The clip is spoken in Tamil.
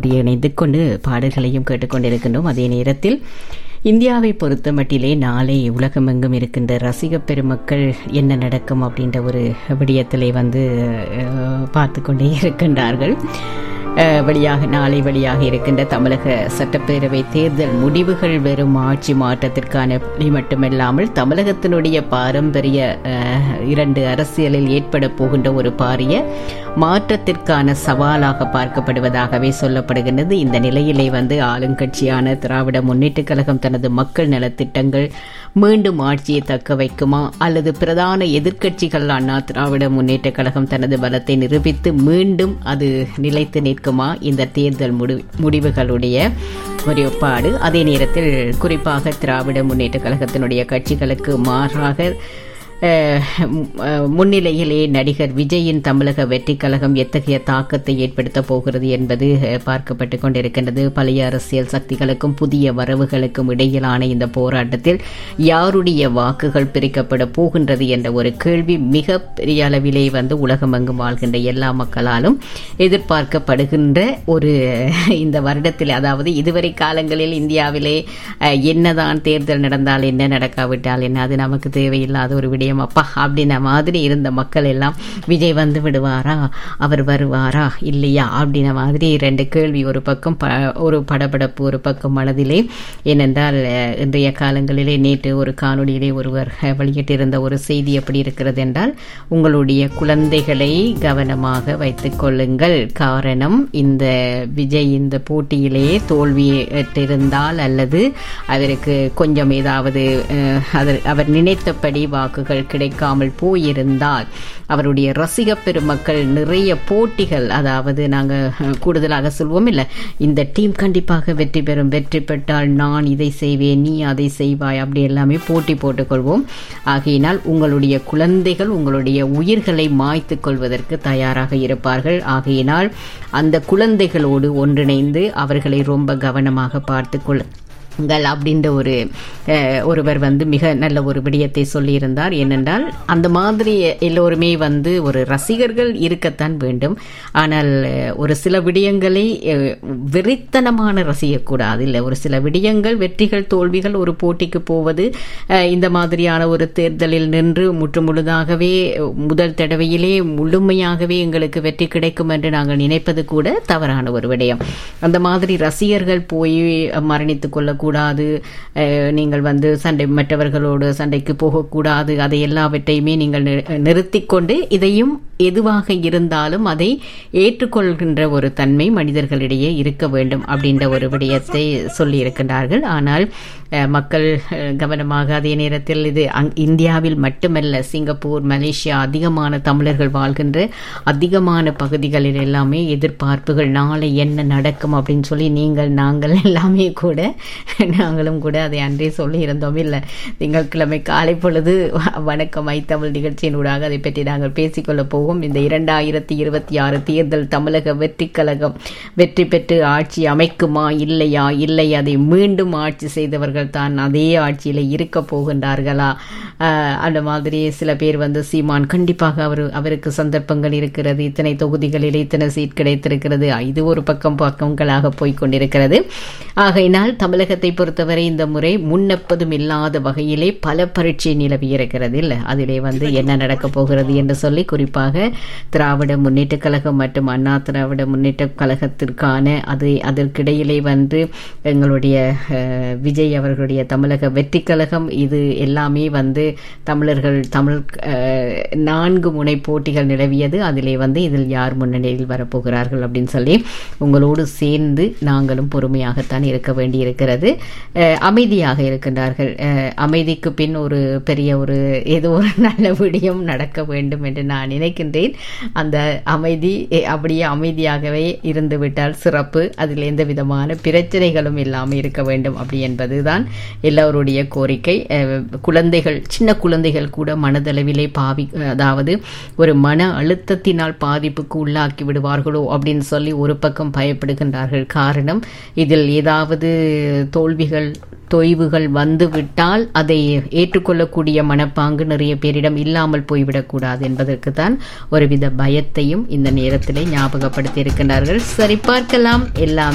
எங்களோடு இணைந்து கொண்டு பாடல்களையும் கேட்டுக்கொண்டிருக்கின்றோம் அதே நேரத்தில் இந்தியாவை பொறுத்த மட்டிலே நாளை உலகமெங்கும் இருக்கின்ற ரசிக பெருமக்கள் என்ன நடக்கும் அப்படின்ற ஒரு விடயத்திலே வந்து பார்த்து கொண்டே இருக்கின்றார்கள் வெளியாக நாளை வெளியாக இருக்கின்ற தமிழக சட்டப்பேரவை தேர்தல் முடிவுகள் வெறும் ஆட்சி மாற்றத்திற்கான மட்டுமல்லாமல் தமிழகத்தினுடைய பாரம்பரிய இரண்டு அரசியலில் ஏற்பட போகின்ற ஒரு பாரிய மாற்றத்திற்கான சவாலாக பார்க்கப்படுவதாகவே சொல்லப்படுகின்றது இந்த நிலையிலே வந்து ஆளுங்கட்சியான திராவிட முன்னேற்ற கழகம் தனது மக்கள் நலத்திட்டங்கள் மீண்டும் ஆட்சியை தக்க வைக்குமா அல்லது பிரதான எதிர்க்கட்சிகள் அண்ணா திராவிட முன்னேற்ற கழகம் தனது பலத்தை நிரூபித்து மீண்டும் அது நிலைத்து நிற்குமா இந்த தேர்தல் முடி முடிவுகளுடைய முறைப்பாடு அதே நேரத்தில் குறிப்பாக திராவிட முன்னேற்ற கழகத்தினுடைய கட்சிகளுக்கு மாறாக முன்னிலையிலே நடிகர் விஜயின் தமிழக வெற்றி கழகம் எத்தகைய தாக்கத்தை ஏற்படுத்த போகிறது என்பது பார்க்கப்பட்டு கொண்டிருக்கின்றது பழைய அரசியல் சக்திகளுக்கும் புதிய வரவுகளுக்கும் இடையிலான இந்த போராட்டத்தில் யாருடைய வாக்குகள் பிரிக்கப்பட போகின்றது என்ற ஒரு கேள்வி மிக பெரிய அளவிலே வந்து உலகமெங்கும் வாழ்கின்ற எல்லா மக்களாலும் எதிர்பார்க்கப்படுகின்ற ஒரு இந்த வருடத்தில் அதாவது இதுவரை காலங்களில் இந்தியாவிலே என்னதான் தேர்தல் நடந்தால் என்ன நடக்காவிட்டால் என்ன அது நமக்கு தேவையில்லாத ஒரு விடயம் அப்பா அப்படின்ன மாதிரி இருந்த மக்கள் எல்லாம் விஜய் வந்து விடுவாரா அவர் வருவாரா இல்லையா அப்படின்ன மாதிரி ரெண்டு கேள்வி ஒரு பக்கம் ஒரு படபடப்பு ஒரு பக்கம் மனதிலே ஏனென்றால் இன்றைய காலங்களிலே நேற்று ஒரு காணொலியிலே ஒருவர் வெளியிட்டிருந்த ஒரு செய்தி எப்படி இருக்கிறது என்றால் உங்களுடைய குழந்தைகளை கவனமாக வைத்துக் கொள்ளுங்கள் காரணம் இந்த விஜய் இந்த போட்டியிலே தோல்வியிட்டிருந்தால் அல்லது அவருக்கு கொஞ்சம் ஏதாவது அவர் நினைத்தபடி வாக்குகள் கிடைக்காமல் போயிருந்தால் அவருடைய ரசிக பெருமக்கள் நிறைய போட்டிகள் அதாவது நாங்கள் கூடுதலாக சொல்வோம் இல்லை இந்த டீம் கண்டிப்பாக வெற்றி பெறும் வெற்றி பெற்றால் நான் இதை செய்வேன் நீ அதை செய்வாய் அப்படி எல்லாமே போட்டி போட்டுக்கொள்வோம் ஆகையினால் உங்களுடைய குழந்தைகள் உங்களுடைய உயிர்களை மாய்த்து கொள்வதற்கு தயாராக இருப்பார்கள் ஆகையினால் அந்த குழந்தைகளோடு ஒன்றிணைந்து அவர்களை ரொம்ப கவனமாக பார்த்து கொள்ள ங்கள் அப்படின்ற ஒரு ஒருவர் வந்து மிக நல்ல ஒரு விடயத்தை சொல்லியிருந்தார் ஏனென்றால் அந்த மாதிரி எல்லோருமே வந்து ஒரு ரசிகர்கள் இருக்கத்தான் வேண்டும் ஆனால் ஒரு சில விடயங்களை வெறித்தனமான ரசிக்கக்கூடாது இல்லை ஒரு சில விடயங்கள் வெற்றிகள் தோல்விகள் ஒரு போட்டிக்கு போவது இந்த மாதிரியான ஒரு தேர்தலில் நின்று முற்று முழுதாகவே முதல் தடவையிலே முழுமையாகவே எங்களுக்கு வெற்றி கிடைக்கும் என்று நாங்கள் நினைப்பது கூட தவறான ஒரு விடயம் அந்த மாதிரி ரசிகர்கள் போய் மரணித்துக் கொள்ளக்கூடாது கூடாது நீங்கள் வந்து சண்டை மற்றவர்களோடு சண்டைக்கு போகக்கூடாது அதை எல்லாவற்றையுமே நீங்கள் நிறுத்தி கொண்டு இதையும் எதுவாக இருந்தாலும் அதை ஏற்றுக்கொள்கின்ற ஒரு தன்மை மனிதர்களிடையே இருக்க வேண்டும் அப்படின்ற ஒரு விடயத்தை சொல்லி இருக்கின்றார்கள் ஆனால் மக்கள் கவனமாக அதே நேரத்தில் இது இந்தியாவில் மட்டுமல்ல சிங்கப்பூர் மலேசியா அதிகமான தமிழர்கள் வாழ்கின்ற அதிகமான பகுதிகளில் எல்லாமே எதிர்பார்ப்புகள் நாளை என்ன நடக்கும் அப்படின்னு சொல்லி நீங்கள் நாங்கள் எல்லாமே கூட நாங்களும் கூட அதை அன்றே சொல்லி இருந்தோம் இல்லை திங்கட்கிழமை காலை பொழுது வணக்கம் ஐ தமிழ் நிகழ்ச்சியினூடாக அதை பற்றி நாங்கள் பேசிக்கொள்ள போவோம் இந்த இரண்டாயிரத்தி இருபத்தி ஆறு தேர்தல் தமிழக வெற்றி கழகம் வெற்றி பெற்று ஆட்சி அமைக்குமா இல்லையா இல்லை அதை மீண்டும் ஆட்சி செய்தவர்கள் தான் அதே ஆட்சியில் இருக்க போகின்றார்களா அந்த மாதிரி சில பேர் வந்து சீமான் கண்டிப்பாக அவர் அவருக்கு சந்தர்ப்பங்கள் இருக்கிறது இத்தனை தொகுதிகளில் இத்தனை சீட் கிடைத்திருக்கிறது இது ஒரு பக்கம் பக்கங்களாக போய்கொண்டிருக்கிறது ஆகையினால் தமிழகத்தை பொறுத்தவரை இந்த முறை முன்னெப்பதும் இல்லாத வகையிலே பல பரீட்சை நிலவி இருக்கிறது இல்லை அதிலே வந்து என்ன நடக்கப் போகிறது என்று சொல்லி குறிப்பாக திராவிட முன்னேற்ற கழகம் மற்றும் அண்ணா திராவிட முன்னேற்ற கழகத்திற்கான அது அதற்கிடையிலே வந்து எங்களுடைய விஜய் அவர்களுடைய தமிழக வெற்றி கழகம் இது எல்லாமே வந்து தமிழர்கள் தமிழ் நான்கு முனை போட்டிகள் நிலவியது அதிலே வந்து இதில் யார் முன்னணியில் வரப்போகிறார்கள் அப்படின்னு சொல்லி உங்களோடு சேர்ந்து நாங்களும் பொறுமையாகத்தான் இருக்க வேண்டி இருக்கிறது அமைதியாக இருக்கின்றார்கள் அமைதிக்கு பின் ஒரு பெரிய ஒரு ஏதோ ஒரு நல்ல விடியம் நடக்க வேண்டும் என்று நான் நினைக்கின்றேன் அந்த அமைதி அப்படியே அமைதியாகவே இருந்து விட்டால் சிறப்பு அதில் எந்த விதமான பிரச்சனைகளும் இல்லாமல் இருக்க வேண்டும் அப்படி என்பதுதான் எல்லோருடைய கோரிக்கை குழந்தைகள் சின்ன குழந்தைகள் கூட மனதளவிலே பாவி அதாவது ஒரு மன அழுத்தத்தினால் பாதிப்புக்கு உள்ளாக்கி விடுவார்களோ அப்படின்னு சொல்லி ஒரு பக்கம் பயப்படுகின்றார்கள் காரணம் இதில் ஏதாவது தோல்விகள் தொய்வுகள் வந்துவிட்டால் அதை ஏற்றுக்கொள்ளக்கூடிய மனப்பாங்கு நிறைய பேரிடம் இல்லாமல் போய்விடக்கூடாது என்பதற்கு தான் ஒருவித பயத்தையும் இந்த நேரத்திலே ஞாபகப்படுத்தி இருக்கின்றார்கள் சரி பார்க்கலாம் எல்லாம்